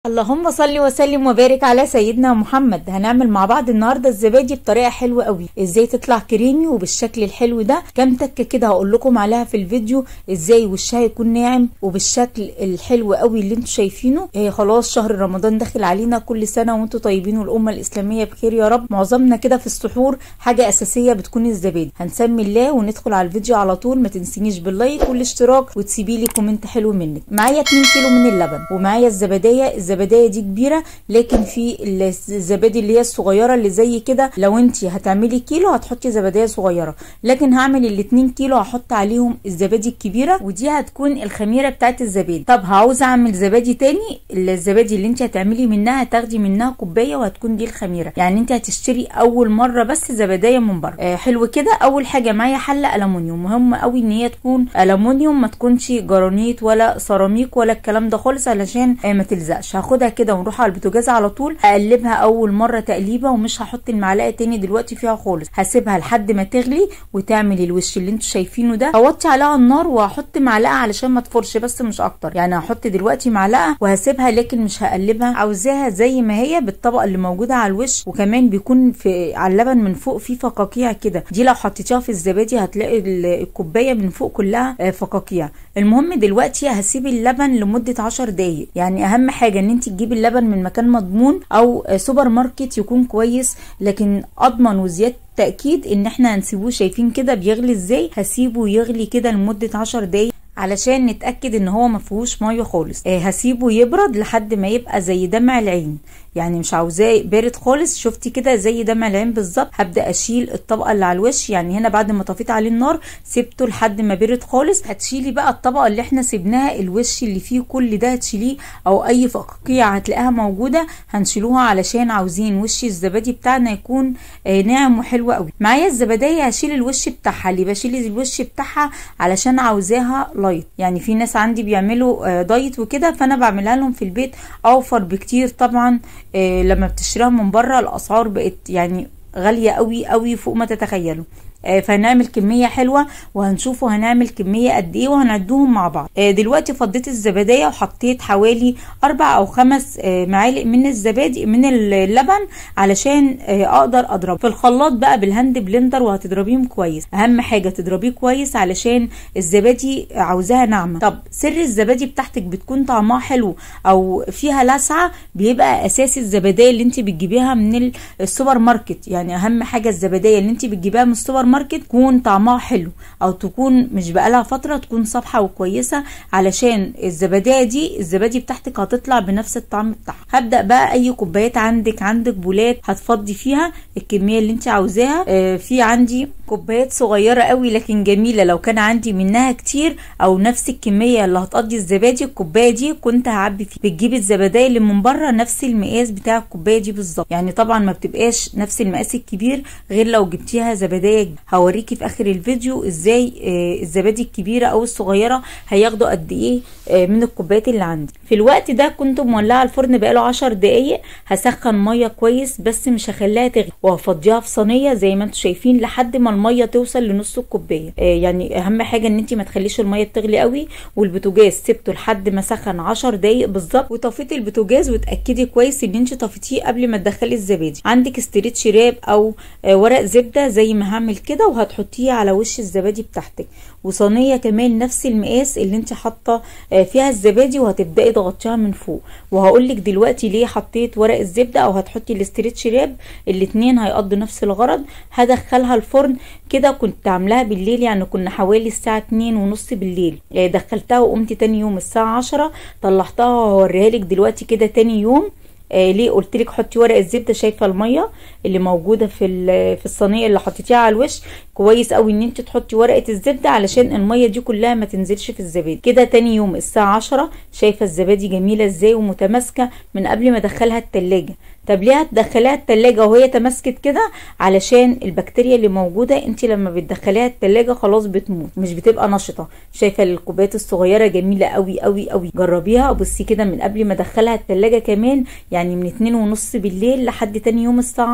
اللهم صل وسلم وبارك على سيدنا محمد هنعمل مع بعض النهارده الزبادي بطريقه حلوه قوي ازاي تطلع كريمي وبالشكل الحلو ده كام تكه كده هقول لكم عليها في الفيديو ازاي وشها يكون ناعم وبالشكل الحلو قوي اللي انتم شايفينه إيه خلاص شهر رمضان داخل علينا كل سنه وانتم طيبين والامه الاسلاميه بخير يا رب معظمنا كده في السحور حاجه اساسيه بتكون الزبادي هنسمي الله وندخل على الفيديو على طول ما تنسينيش باللايك والاشتراك وتسيبي لي كومنت حلو منك معايا 2 كيلو من اللبن ومعايا الزباديه الزباديه دي كبيره لكن في الزبادي اللي هي الصغيره اللي زي كده لو انت هتعملي كيلو هتحطي زباديه صغيره لكن هعمل الاتنين كيلو هحط عليهم الزبادي الكبيره ودي هتكون الخميره بتاعت الزبادي طب عاوزه اعمل زبادي تاني الزبادي اللي انت هتعملي منها هتاخدي منها كوبايه وهتكون دي الخميره يعني انت هتشتري اول مره بس زباديه من بره آه حلو كده اول حاجه معايا حله الومنيوم مهم قوي ان هي تكون الومنيوم ما تكونش جرانيت ولا سيراميك ولا الكلام ده خالص علشان آه ما تلزقش هاخدها كده ونروح على البوتاجاز على طول اقلبها اول مره تقليبه ومش هحط المعلقه تاني دلوقتي فيها خالص هسيبها لحد ما تغلي وتعمل الوش اللي انتوا شايفينه ده هوطي عليها النار وهحط معلقه علشان ما تفرش بس مش اكتر يعني هحط دلوقتي معلقه وهسيبها لكن مش هقلبها عاوزاها زي ما هي بالطبقه اللي موجوده على الوش وكمان بيكون في على اللبن من فوق في فقاقيع كده دي لو حطيتيها في الزبادي هتلاقي الكوبايه من فوق كلها فقاقيع المهم دلوقتي هسيب اللبن لمده 10 دقايق يعني اهم حاجه ان انت تجيبي اللبن من مكان مضمون او سوبر ماركت يكون كويس لكن اضمن وزياده تاكيد ان احنا هنسيبوه شايفين كده بيغلي ازاي هسيبه يغلي كده لمده 10 دقايق علشان نتاكد ان هو ما فيهوش ميه خالص آه هسيبه يبرد لحد ما يبقى زي دمع العين يعني مش عاوزاه بارد خالص شفتي كده زي دمع العين بالظبط هبدا اشيل الطبقه اللي على الوش يعني هنا بعد ما طفيت عليه النار سبته لحد ما برد خالص هتشيلي بقى الطبقه اللي احنا سيبناها الوش اللي فيه كل ده هتشيليه او اي فقاقيع هتلاقيها موجوده هنشيلوها علشان عاوزين وش الزبادي بتاعنا يكون آه ناعم وحلو قوي معايا الزباديه هشيل الوش بتاعها اللي بشيل الوش بتاعها علشان عاوزاها لايت يعني في ناس عندي بيعملوا آه دايت وكده فانا بعملها لهم في البيت اوفر بكتير طبعا إيه لما بتشتريها من بره الاسعار بقت يعني غاليه قوي قوي فوق ما تتخيلوا فهنعمل كميه حلوه وهنشوفوا هنعمل كميه قد ايه وهنعدهم مع بعض دلوقتي فضيت الزباديه وحطيت حوالي اربع او خمس معالق من الزبادي من اللبن علشان اقدر اضرب في الخلاط بقى بالهاند بلندر وهتضربيهم كويس اهم حاجه تضربيه كويس علشان الزبادي عاوزاها ناعمه طب سر الزبادي بتاعتك بتكون طعمها حلو او فيها لسعه بيبقى اساس الزباديه اللي انت بتجيبيها من السوبر ماركت يعني اهم حاجه الزباديه اللي انت بتجيبيها من السوبر ماركت تكون طعمها حلو او تكون مش بقالها فتره تكون صفحه وكويسه علشان الزباديه دي الزبادي بتاعتك هتطلع بنفس الطعم بتاعها هبدا بقى اي كوبايات عندك عندك بولات هتفضي فيها الكميه اللي انت عاوزاها آه في عندي كوبايات صغيره قوي لكن جميله لو كان عندي منها كتير او نفس الكميه اللي هتقضي الزبادي الكوبايه دي كنت هعبي فيها بتجيبي الزباديه اللي من بره نفس المقاس بتاع الكوبايه دي بالظبط يعني طبعا ما بتبقاش نفس المقاس الكبير غير لو جبتيها زباديه هوريكي في اخر الفيديو ازاي آه الزبادي الكبيره او الصغيره هياخدوا قد ايه آه من الكوبايات اللي عندي في الوقت ده كنت مولعه الفرن بقاله 10 دقايق هسخن ميه كويس بس مش هخليها تغلي وهفضيها في صينيه زي ما انتم شايفين لحد ما الميه توصل لنص الكوبايه آه يعني اهم حاجه ان انت ما تخليش الميه تغلي قوي والبوتاجاز سبته لحد ما سخن 10 دقايق بالظبط وطفيتي البوتاجاز وتاكدي كويس ان انت طفيتيه قبل ما تدخلي الزبادي عندك استريتش راب او ورق زبده زي ما هعمل كده وهتحطيه على وش الزبادي بتاعتك وصينيه كمان نفس المقاس اللي انت حاطه فيها الزبادي وهتبداي تغطيها من فوق وهقول لك دلوقتي ليه حطيت ورق الزبده او هتحطي الاستريتش راب الاتنين هيقضوا نفس الغرض هدخلها الفرن كده كنت عاملاها بالليل يعني كنا حوالي الساعه اتنين ونص بالليل دخلتها وقمت تاني يوم الساعه عشرة طلعتها وهوريها لك دلوقتي كده تاني يوم آه ليه قلت لك حطي ورق الزبده شايفه الميه اللي موجوده في في الصينيه اللي حطيتيها على الوش كويس قوي ان انت تحطي ورقه الزبده علشان الميه دي كلها ما تنزلش في الزبادي كده تاني يوم الساعه 10 شايفه الزبادي جميله ازاي ومتماسكه من قبل ما ادخلها التلاجة طب ليه هتدخليها التلاجة وهي تماسكت كده علشان البكتيريا اللي موجوده انت لما بتدخليها التلاجة خلاص بتموت مش بتبقى نشطه شايفه الكوبايات الصغيره جميله قوي قوي قوي جربيها بصي كده من قبل ما ادخلها التلاجة كمان يعني من اتنين ونص بالليل لحد تاني يوم الساعه 10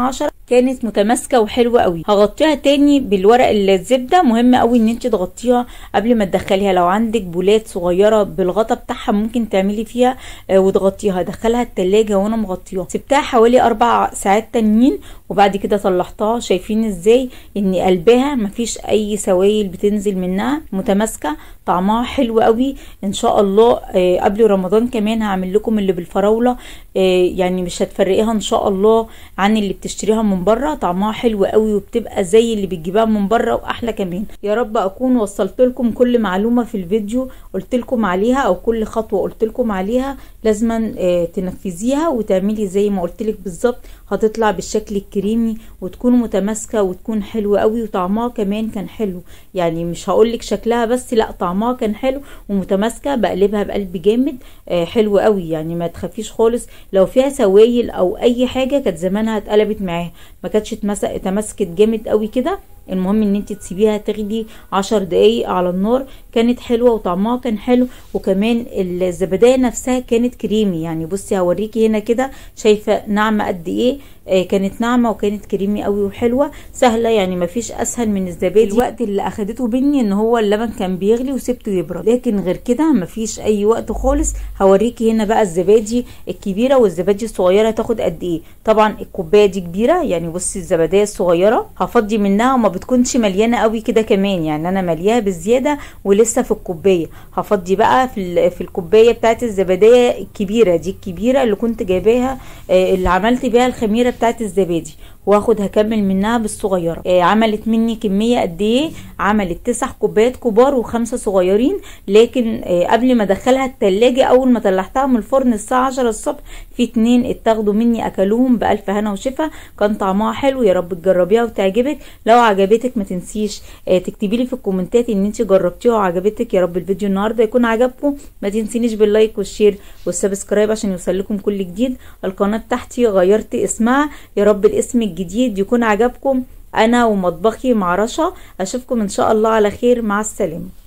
كانت متماسكه وحلوه قوي هغطيها تاني بالورق الزبده مهم قوي ان انت تغطيها قبل ما تدخليها لو عندك بولات صغيره بالغطا بتاعها ممكن تعملي فيها آه وتغطيها دخلها التلاجة وانا مغطيها سبتها حوالي اربع ساعات تانيين وبعد كده طلعتها شايفين ازاي ان قلبها مفيش اي سوائل بتنزل منها متماسكه طعمها حلو قوي ان شاء الله آه قبل رمضان كمان هعمل لكم اللي بالفراوله آه يعني مش هتفرقيها ان شاء الله عن اللي بتشتريها من بره طعمها حلو قوي وبتبقى زي اللي بتجيبها من بره واحلى كمان يا رب اكون وصلت لكم كل معلومه في الفيديو قلت لكم عليها او كل خطوه قلت لكم عليها لازما آه تنفذيها وتعملي زي ما قلت لك بالظبط هتطلع بالشكل الكريمي وتكون متماسكه وتكون حلوه قوي وطعمها كمان كان حلو يعني مش هقول لك شكلها بس لا طعمها كان حلو ومتماسكه بقلبها بقلب جامد آه حلو قوي يعني ما تخافيش خالص لو فيها سوائل او اي حاجه كانت زمانها اتقلبت معاها ما كانتش اتمسكت جامد قوي كده المهم ان انت تسيبيها تغلي عشر دقايق على النار كانت حلوه وطعمها كان حلو وكمان الزبديه نفسها كانت كريمي يعني بصي هوريكي هنا كده شايفه ناعمه قد ايه آه كانت ناعمه وكانت كريمي قوي وحلوه سهله يعني مفيش اسهل من الزبادي الوقت اللي اخدته مني ان هو اللبن كان بيغلي وسبته يبرد لكن غير كده مفيش اي وقت خالص هوريكي هنا بقى الزبادي الكبيره والزبادي الصغيره تاخد قد ايه طبعا الكوبايه دي كبيره يعني بصي الزباديه الصغيره هفضي منها وما بتكونش مليانه قوي كده كمان يعني انا ملياها بزياده ولسه في الكوبايه هفضي بقى في في الكوبايه بتاعت الزباديه الكبيره دي الكبيره اللي كنت جايباها آه اللي عملت بيها الخميره بتاعت الزبادي واخد هكمل منها بالصغيره آه عملت مني كميه قد ايه عملت تسع كوبايات كبار وخمسه صغيرين لكن آه قبل ما ادخلها التلاجة اول ما طلعتها من الفرن الساعه 10 الصبح في اتنين اتاخدوا مني اكلوهم بالف هنا وشفا كان طعمها حلو يا رب تجربيها وتعجبك لو عجبتك ما تنسيش آه تكتبي لي في الكومنتات ان انت جربتيها وعجبتك يا رب الفيديو النهارده يكون عجبكم ما تنسينيش باللايك والشير والسبسكرايب عشان يوصلكم كل جديد القناه بتاعتي غيرت اسمها يا رب الاسم الجديد يكون عجبكم انا ومطبخي مع رشا اشوفكم ان شاء الله على خير مع السلامه